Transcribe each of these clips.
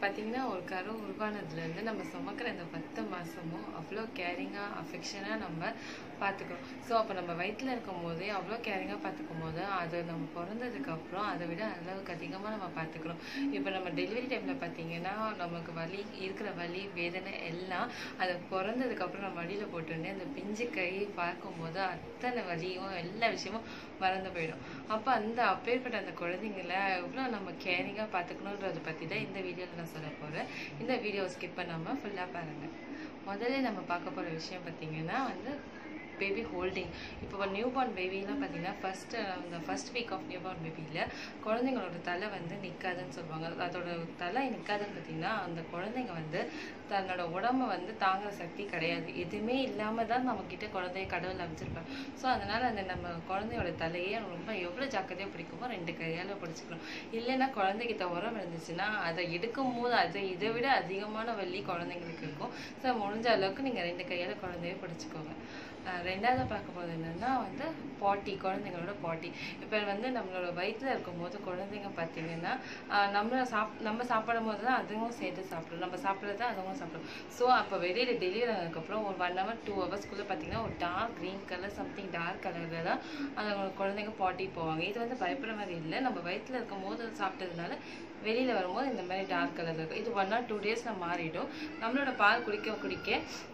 பார்த்தீங்கன்னா ஒரு கரு உருவானதுலேருந்து நம்ம சுமக்கிற இந்த பத்து மாதமும் அவ்வளோ கேரிங்காக அஃபெக்ஷனாக நம்ம பார்த்துக்கிறோம் ஸோ அப்போ நம்ம வயிற்றில் இருக்கும் போதே அவ்வளோ கேரிங்காக பார்த்துக்கும் போது அது நம்ம பிறந்ததுக்கு அப்புறம் அதை விட அளவுக்கு அதிகமாக நம்ம பார்த்துக்கிறோம் இப்போ நம்ம டெலிவரி டைமில் பார்த்தீங்கன்னா நமக்கு வலி இருக்கிற வலி வேதனை எல்லாம் அது பிறந்ததுக்கு அப்புறம் நம்ம வழியில் போட்டுன்னு அந்த பிஞ்சு கை பார்க்கும்போது அத்தனை வலியும் எல்லா விஷயமும் மறந்து போயிடும் அப்போ அந்த அப்பேற்பட்ட அந்த குழந்தைங்கள எவ்வளோ நம்ம கேரிங்காக பார்த்துக்கணுன்றதை பற்றி தான் இந்த வீடியோவில் நான் சொல்ல போகிறேன் இந்த வீடியோ ஸ்கிப் பண்ணாமல் ஃபுல்லாக பாருங்கள் முதல்ல நம்ம பார்க்க போகிற விஷயம் பார்த்தீங்கன்னா வந்து பேபி ஹோல்டிங் இப்போ நியூ பார்ன் பேபிலாம் பார்த்தீங்கன்னா ஃபஸ்ட்டு அந்த first week of new born பேபியில் குழந்தைங்களோட தலை வந்து நிற்காதுன்னு சொல்லுவாங்க அதோட தலை நிற்காதுன்னு பார்த்தீங்கன்னா அந்த குழந்தைங்க வந்து தன்னோட உடம்ப வந்து தாங்குற சக்தி கிடையாது எதுவுமே இல்லாமல் தான் நம்மக்கிட்ட குழந்தைய கடவுள் அமைச்சிருப்பாங்க ஸோ அதனால் அந்த நம்ம குழந்தையோட தலையே ரொம்ப எவ்வளோ ஜாக்கிரதையாக பிடிக்குமோ ரெண்டு கையால் பிடிச்சிக்கணும் இல்லைன்னா குழந்தைகிட்ட உரம் இருந்துச்சுன்னா அதை எடுக்கும் போது அதை இதை விட அதிகமான வலி குழந்தைங்களுக்கு இருக்கும் ஸோ முடிஞ்ச அளவுக்கு நீங்கள் ரெண்டு கையால் குழந்தைய பிடிச்சிக்கோங்க அஹ் ரெண்டாவது பார்க்க போது என்னன்னா வந்து பாட்டி குழந்தைங்களோட பாட்டி இப்போ வந்து நம்மளோட வயிற்றில் இருக்கும்போது குழந்தைங்க பார்த்தீங்கன்னா அஹ் நம்ம சாப் நம்ம சாப்பிடும் போது தான் அதுவும் சேர்த்து சாப்பிடும் நம்ம சாப்பிட்றது அதுவும் சாப்பிடும் ஸோ அப்போ வெளியில் டெலிவரி ஆனதுக்கப்புறம் ஒரு ஒன் ஹவர் டூ ஹவர்ஸ்க்குள்ளே பார்த்தீங்கன்னா ஒரு dark green colour something dark கலரில் தான் அந்த குழந்தைங்க பாட்டி போவாங்க இது வந்து பயப்படுற மாதிரி இல்லை நம்ம வயிற்றில் இருக்கும் போது சாப்பிட்டதுனால வெளியில் வரும்போது இந்த மாதிரி டார்க் கலர் இருக்கும் இது ஒன் ஆர் டூ டேஸில் மாறிடும் நம்மளோட பால் குடிக்க குடிக்க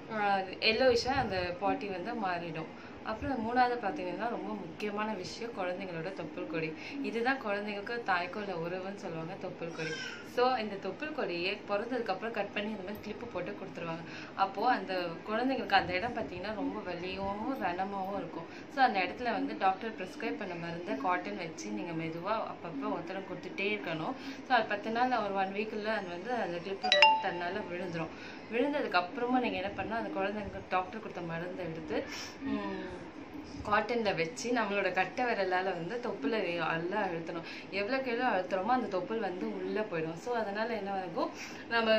எல்லோயிஷாக அந்த பாட்டி வந்து மாறிடும் அப்புறம் மூணாவது பார்த்தீங்கன்னா ரொம்ப முக்கியமான விஷயம் குழந்தைங்களோட தொப்புள் கொடி இதுதான் குழந்தைங்களுக்கு தாய்க்கோல உறவுன்னு சொல்லுவாங்க தொப்புள் கொடி ஸோ இந்த தொப்புள் கொடியை பிறந்ததுக்கப்புறம் கட் பண்ணி இந்த மாதிரி கிளிப்பு போட்டு கொடுத்துருவாங்க அப்போது அந்த குழந்தைங்களுக்கு அந்த இடம் பார்த்தீங்கன்னா ரொம்ப வலியாகவும் ரணமாகவும் இருக்கும் ஸோ அந்த இடத்துல வந்து டாக்டர் ப்ரிஸ்கிரைப் பண்ண மருந்து காட்டன் வச்சு நீங்கள் மெதுவாக அப்பப்போ ஒத்தடம் கொடுத்துட்டே இருக்கணும் ஸோ அது பத்து நாள் ஒரு ஒன் வீக்கில் அது வந்து அந்த கிளிப்பு வந்து தன்னால் விழுந்துடும் விழுந்ததுக்கு அப்புறமா நீங்கள் என்ன பண்ணால் அந்த குழந்தைங்க டாக்டர் கொடுத்த மருந்தை எடுத்து காட்டனில் வச்சு நம்மளோட கட்டை விரலால் வந்து தொப்புல நல்லா அழுத்தணும் எவ்வளோக்கு எவ்வளோ அழுத்துறோமோ அந்த தொப்புள் வந்து உள்ளே போயிடும் ஸோ அதனால் என்ன ஆகும் நம்ம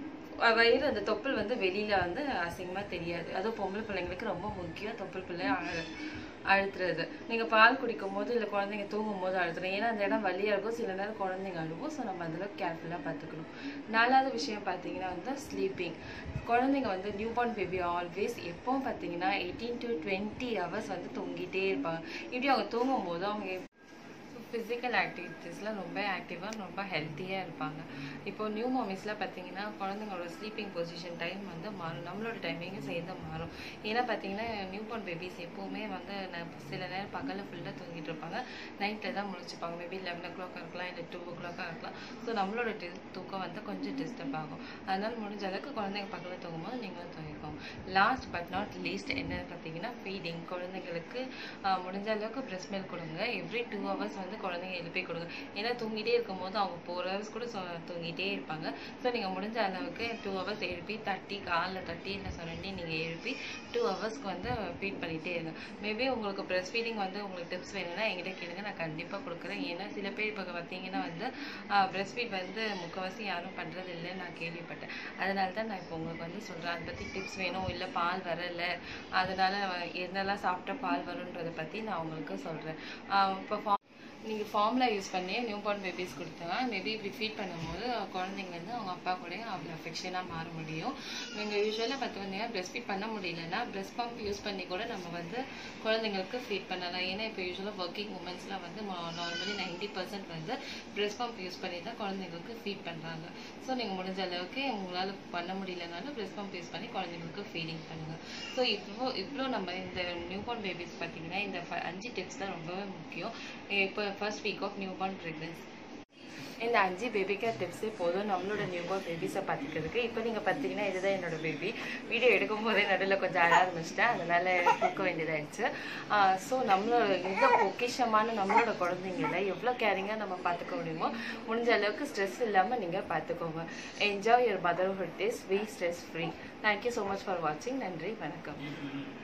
வயிறு அந்த தொப்புள் வந்து வெளியில வந்து அசிங்கமா தெரியாது அதுவும் பொம்பளை பிள்ளைங்களுக்கு ரொம்ப முக்கியம் தொப்புள் பிள்ளை அழு அழுத்துறது நீங்க பால் குடிக்கும் போது இல்லை குழந்தைங்க தூங்கும் போது அழுத்துறோம் ஏன்னா அந்த இடம் வலியா இருக்கும் சில நேரம் குழந்தைங்க அழுவும் ஸோ நம்ம அதில் கேர்ஃபுல்லாக பார்த்துக்கணும் நாலாவது விஷயம் பார்த்தீங்கன்னா வந்து ஸ்லீப்பிங் குழந்தைங்க வந்து நியூ பார்ன் பேபி ஆல்வேஸ் எப்பவும் பார்த்தீங்கன்னா எயிட்டீன் டு டுவெண்ட்டி ஹவர்ஸ் வந்து தூங்கிட்டே இருப்பாங்க இப்படி அவங்க தூங்கும் போது அவங்க ஃபிசிக்கல் ஆக்டிவிட்டீஸில் ரொம்ப ஆக்டிவாக ரொம்ப ஹெல்த்தியாக இருப்பாங்க இப்போ நியூ மாமிஸ்லாம் பார்த்தீங்கன்னா குழந்தைங்களோட ஸ்லீப்பிங் பொசிஷன் டைம் வந்து மாறும் நம்மளோட டைமிங்கும் சேர்ந்து மாறும் ஏன்னா பார்த்தீங்கன்னா நியூ பார்ன் பேபிஸ் எப்போவுமே வந்து ந- சில நேரம் பகலில் ஃபுல்லாக தூங்கிட்டு இருப்பாங்க நைட்டில் தான் முழிச்சுப்பாங்க மேபி லெவன் ஓ கிளாக்காக இருக்கலாம் இல்லை டூ ஓ கிளாக்காக இருக்கலாம் ஸோ நம்மளோட டி தூக்கம் வந்து கொஞ்சம் டிஸ்டர்ப் ஆகும் அதனால் முடிஞ்ச அளவுக்கு குழந்தைங்க பகலில் தூங்கும்போது நீங்களும் தூங்கிக்கோங்க லாஸ்ட் பட் நாட் லீஸ்ட் என்னன்னு பார்த்தீங்கன்னா ஃபீடிங் குழந்தைங்களுக்கு ஆஹ், முடிஞ்ச அளவுக்கு பிரஸ்ட் மில்க் கொடுங்க எவ்ரி டூ ஹவர்ஸ் வந்து குழந்தைங்க எழுப்பி கொடுங்க ஏன்னா தூங்கிட்டே இருக்கும்போது அவங்க ஃபோர் ஹவர்ஸ் கூட சொ- தூங்கிட்டே இருப்பாங்க ஸோ நீங்கள் முடிஞ்ச அளவுக்கு டூ ஹவர்ஸ் எழுப்பி தட்டி காலில் தட்டி இல்லை சொரண்டி நீங்கள் எழுப்பி டூ ஹவர்ஸ்க்கு வந்து ஃபீட் பண்ணிகிட்டே இருங்க மேபி உங்களுக்கு பிரஸ்ட் ஃபீடிங் வந்து உங்களுக்கு டிப்ஸ் வேணும்னா என்கிட்ட கேளுங்க நான் கண்டிப்பாக கொடுக்குறேன் ஏன்னா சில பேர் இப்போ பார்த்தீங்கன்னா வந்து பிரஸ்ட் ஃபீட் வந்து முக்கால்வாசி யாரும் பண்ணுறது இல்லைன்னு நான் கேள்விப்பட்டேன் அதனால தான் நான் இப்போ உங்களுக்கு வந்து சொல்கிறேன் அதை பற்றி டிப்ஸ் வேணும் இல்லை பால் வரல அதனால என்னெல்லாம் சாப்பிட்டா பால் வரும்ன்றதை பற்றி நான் உங்களுக்கு சொல்கிறேன் இப்போ நீங்கள் ஃபார்முலா யூஸ் பண்ணி நியூ பார்ன் பேபிஸ் கொடுத்தா மேபி இப்படி ஃபீட் பண்ணும்போது குழந்தைங்க வந்து அவங்க அப்பா கூட அவ்வளோ அஃபெக்ஷனாக மாற முடியும் நீங்கள் யூஸ்வலாக பார்த்து வந்தீங்கன்னா பிரஸ்ட் ஃபீட் பண்ண முடியலன்னா பிரஸ்ட் பம்ப் யூஸ் பண்ணி கூட நம்ம வந்து குழந்தைங்களுக்கு ஃபீட் பண்ணலாம் ஏன்னா இப்போ யூஸ்வலாக ஒர்க்கிங் உமன்ஸ்லாம் வந்து நார்மலி நைன்டி பர்சன்ட் வந்து பிரஸ்ட் பம்ப் யூஸ் பண்ணி தான் குழந்தைங்களுக்கு ஃபீட் பண்ணுறாங்க ஸோ நீங்கள் முடிஞ்ச அளவுக்கு உங்களால் பண்ண முடியலனாலும் பிரஸ்ட் பம்ப் யூஸ் பண்ணி குழந்தைங்களுக்கு ஃபீடிங் பண்ணுங்கள் ஸோ இவ்வளோ இவ்வளோ நம்ம இந்த நியூ பார்ன் பேபிஸ் பார்த்தீங்கன்னா இந்த ஃப- அஞ்சு டிப்ஸ் தான் ரொம்பவே முக்கியம் இப்போ first week of new born pregnancy இந்த அஞ்சு பேபிக்கு டிப்ஸே போதும் நம்மளோட நியூ பார்ன் பேபிஸை பார்த்துக்கிறதுக்கு இப்போ நீங்கள் பார்த்தீங்கன்னா இதுதான் என்னோட பேபி வீடியோ எடுக்கும் போதே நடுவில் கொஞ்சம் அழ ஆரம்பிச்சிட்டேன் அதனால தூக்க வேண்டியதாயிடுச்சு ஸோ நம்மளோட இந்த பொக்கிஷமான நம்மளோட குழந்தைங்கள எவ்வளோ கேரிங்காக நம்ம பார்த்துக்க முடியுமோ முடிஞ்ச அளவுக்கு ஸ்ட்ரெஸ் இல்லாமல் நீங்கள் பார்த்துக்கோங்க enjoy your motherhood is we stress free thank you so much for வாட்சிங் நன்றி வணக்கம்